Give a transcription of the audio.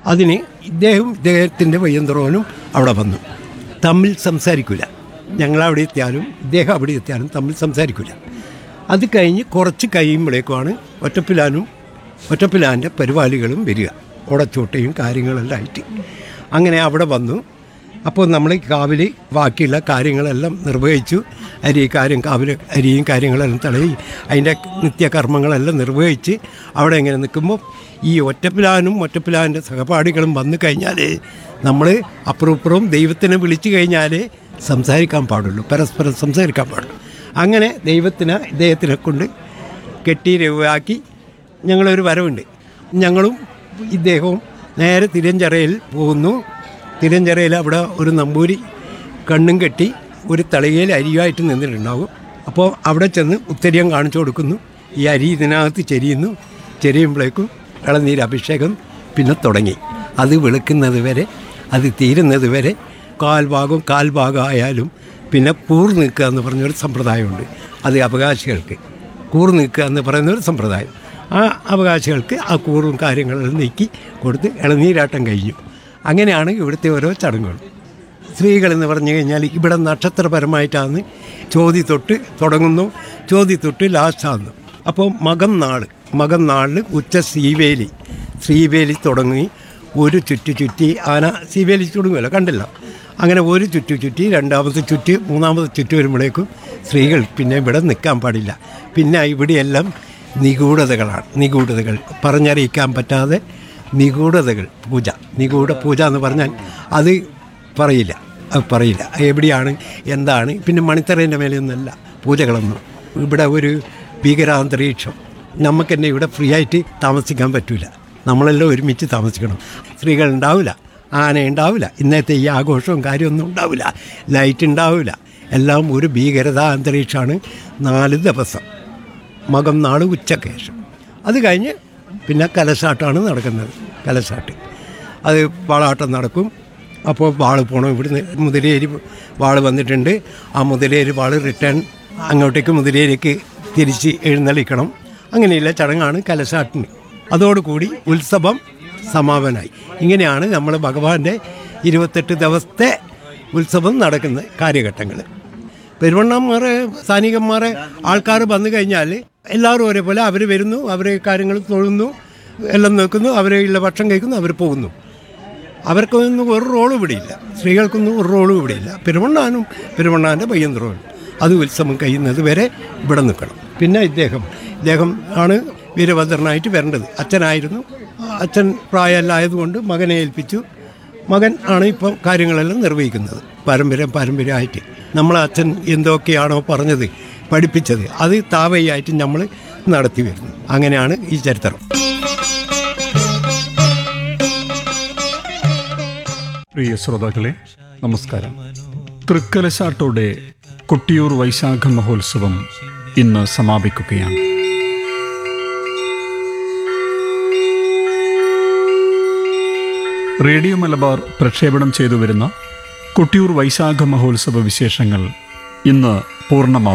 അതിന് ഇദ്ദേഹം ഇദ്ദേഹത്തിൻ്റെ വയ്യന്തറോനും അവിടെ വന്നു തമ്മിൽ സംസാരിക്കില്ല ഞങ്ങളവിടെ എത്തിയാലും ഇദ്ദേഹം അവിടെ എത്തിയാലും തമ്മിൽ സംസാരിക്കില്ല അത് കഴിഞ്ഞ് കുറച്ച് കഴിയുമ്പോഴേക്കുമാണ് ഒറ്റപ്പിലാനും ഒറ്റപ്പിലാൻ്റെ പരിപാടികളും വരിക ഉടച്ചോട്ടയും കാര്യങ്ങളെല്ലാം ആയിട്ട് അങ്ങനെ അവിടെ വന്നു അപ്പോൾ നമ്മൾ കാവിൽ ബാക്കിയുള്ള കാര്യങ്ങളെല്ലാം നിർവഹിച്ചു അരി കാര്യം കാവിൽ അരിയും കാര്യങ്ങളെല്ലാം തടയി അതിൻ്റെ നിത്യകർമ്മങ്ങളെല്ലാം നിർവഹിച്ച് അവിടെ ഇങ്ങനെ നിൽക്കുമ്പോൾ ഈ ഒറ്റപ്പിലാനും ഒറ്റപ്പിലാൻ്റെ സഹപാഠികളും വന്നു കഴിഞ്ഞാൽ നമ്മൾ അപ്പുറപ്പുറം ദൈവത്തിനെ വിളിച്ചു കഴിഞ്ഞാൽ സംസാരിക്കാൻ പാടുള്ളൂ പരസ്പരം സംസാരിക്കാൻ പാടുള്ളൂ അങ്ങനെ ദൈവത്തിന് ഇദ്ദേഹത്തിനെ കൊണ്ട് കെട്ടി രൂപയാക്കി ഞങ്ങളൊരു വരവുണ്ട് ഞങ്ങളും ഇദ്ദേഹവും നേരെ തിരഞ്ചറയിൽ പോകുന്നു തിരഞ്ചറയിൽ അവിടെ ഒരു നമ്പൂരി കണ്ണും കെട്ടി ഒരു തളികയിൽ അരിയുമായിട്ട് നിന്നിട്ടുണ്ടാവും അപ്പോൾ അവിടെ ചെന്ന് ഉത്തരിയം കാണിച്ചു കൊടുക്കുന്നു ഈ അരി ഇതിനകത്ത് ചെരിയുന്നു ചെരിയുമ്പോഴേക്കും ഇളനീര് അഭിഷേകം പിന്നെ തുടങ്ങി അത് വെളുക്കുന്നത് വരെ അത് തീരുന്നത് വരെ കാൽഭാഗം കാൽഭാഗം ആയാലും പിന്നെ കൂർ നിൽക്കുക എന്ന് പറഞ്ഞൊരു സമ്പ്രദായമുണ്ട് അത് അവകാശികൾക്ക് കൂർ നിൽക്കുക എന്ന് പറയുന്ന ഒരു സമ്പ്രദായം ആ അവകാശികൾക്ക് ആ കൂറും കാര്യങ്ങളെല്ലാം നീക്കി കൊടുത്ത് ഇളനീരാട്ടം കഴിഞ്ഞു അങ്ങനെയാണ് ഇവിടുത്തെ ഓരോ ചടങ്ങുകൾ സ്ത്രീകൾ എന്ന് പറഞ്ഞു കഴിഞ്ഞാൽ ഇവിടെ നക്ഷത്രപരമായിട്ടാണ് ചോതി തൊട്ട് തുടങ്ങുന്നു ചോതി തൊട്ട് ലാസ്റ്റാകുന്നു അപ്പോൾ മകം നാള് മകം നാളിൽ ഉച്ച ശ്രീവേലി ശ്രീവേലി തുടങ്ങി ഒരു ചുറ്റു ചുറ്റി ആന ശ്രീവേലി തുടങ്ങുമല്ലോ കണ്ടില്ല അങ്ങനെ ഒരു ചുറ്റു ചുറ്റി രണ്ടാമത്തെ ചുറ്റ് മൂന്നാമത്തെ ചുറ്റ് വരുമ്പോഴേക്കും സ്ത്രീകൾ പിന്നെ ഇവിടെ നിൽക്കാൻ പാടില്ല പിന്നെ ഇവിടെയെല്ലാം നിഗൂഢതകളാണ് നിഗൂഢതകൾ പറഞ്ഞറിയിക്കാൻ പറ്റാതെ നിഗൂഢതകൾ പൂജ നിഗൂഢ പൂജ എന്ന് പറഞ്ഞാൽ അത് പറയില്ല അത് പറയില്ല എവിടെയാണ് എന്താണ് പിന്നെ മണിത്തറേൻ്റെ മേലെയൊന്നുമല്ല പൂജകളൊന്നും ഇവിടെ ഒരു ഭീകരാന്തരീക്ഷം നമുക്ക് തന്നെ ഇവിടെ ഫ്രീ ആയിട്ട് താമസിക്കാൻ പറ്റില്ല നമ്മളെല്ലാം ഒരുമിച്ച് താമസിക്കണം സ്ത്രീകൾ ഉണ്ടാവില്ല ആന ഉണ്ടാവില്ല ഇന്നത്തെ ഈ ആഘോഷവും കാര്യമൊന്നും ഉണ്ടാവില്ല ലൈറ്റ് ഉണ്ടാവില്ല എല്ലാം ഒരു ഭീകരതാ അന്തരീക്ഷമാണ് നാല് ദിവസം മകം നാട് ഉച്ചക്ക് ശേഷം അത് കഴിഞ്ഞ് പിന്നെ കലശാട്ടാണ് നടക്കുന്നത് കലശാട്ട് അത് വാളാട്ടം നടക്കും അപ്പോൾ വാള് പോകണം ഇവിടുന്ന് മുതിരേരി വാള് വന്നിട്ടുണ്ട് ആ മുതിരേരി വാള് റിട്ടേൺ അങ്ങോട്ടേക്ക് മുതിരേരിക്ക് തിരിച്ച് എഴുന്നള്ളിക്കണം അങ്ങനെയുള്ള ചടങ്ങാണ് കലശാട്ടിന് അതോടുകൂടി ഉത്സവം സമാപനമായി ഇങ്ങനെയാണ് നമ്മൾ ഭഗവാന്റെ ഇരുപത്തെട്ട് ദിവസത്തെ ഉത്സവം നടക്കുന്ന കാര്യഘട്ടങ്ങൾ പെരുവണ്ണന്മാരെ സ്ഥാനികന്മാരെ ആൾക്കാർ വന്നു കഴിഞ്ഞാൽ എല്ലാവരും ഒരേപോലെ അവർ വരുന്നു അവരെ കാര്യങ്ങൾ തൊഴുന്നു എല്ലാം നോക്കുന്നു അവരെയുള്ള ഭക്ഷണം കഴിക്കുന്നു അവർ പോകുന്നു അവർക്കൊന്നും ഒരു റോളും ഇവിടെയില്ല സ്ത്രീകൾക്കൊന്നും ഒരു റോളും ഇവിടെയില്ല പെരുവണ്ണാനും പെരുവണ്ണാൻ്റെ പയ്യന്ത്രോനും അത് ഉത്സവം കഴിയുന്നത് വരെ ഇവിടെ നിൽക്കണം പിന്നെ ഇദ്ദേഹം ഇദ്ദേഹം ആണ് വീരഭദ്രനായിട്ട് വരേണ്ടത് അച്ഛനായിരുന്നു അച്ഛൻ പ്രായമല്ലായതുകൊണ്ട് മകനെ ഏൽപ്പിച്ചു മകൻ ആണ് ഇപ്പം കാര്യങ്ങളെല്ലാം നിർവഹിക്കുന്നത് പാരമ്പര്യം പാരമ്പര്യമായിട്ട് നമ്മളെ അച്ഛൻ എന്തൊക്കെയാണോ പറഞ്ഞത് പഠിപ്പിച്ചത് അത് താവയായിട്ട് നമ്മൾ നടത്തി വരുന്നു അങ്ങനെയാണ് ഈ ചരിത്രം പ്രിയ ശ്രോതാക്കളെ നമസ്കാരം തൃക്കലശാട്ടോടെ കൊട്ടിയൂർ വൈശാഖ മഹോത്സവം ഇന്ന് സമാപിക്കുകയാണ് റേഡിയോ മലബാർ പ്രക്ഷേപണം ചെയ്തു വരുന്ന കൊട്ടിയൂർ വൈശാഖ മഹോത്സവ വിശേഷങ്ങൾ ഇന്ന് പൂർണ്ണമാവും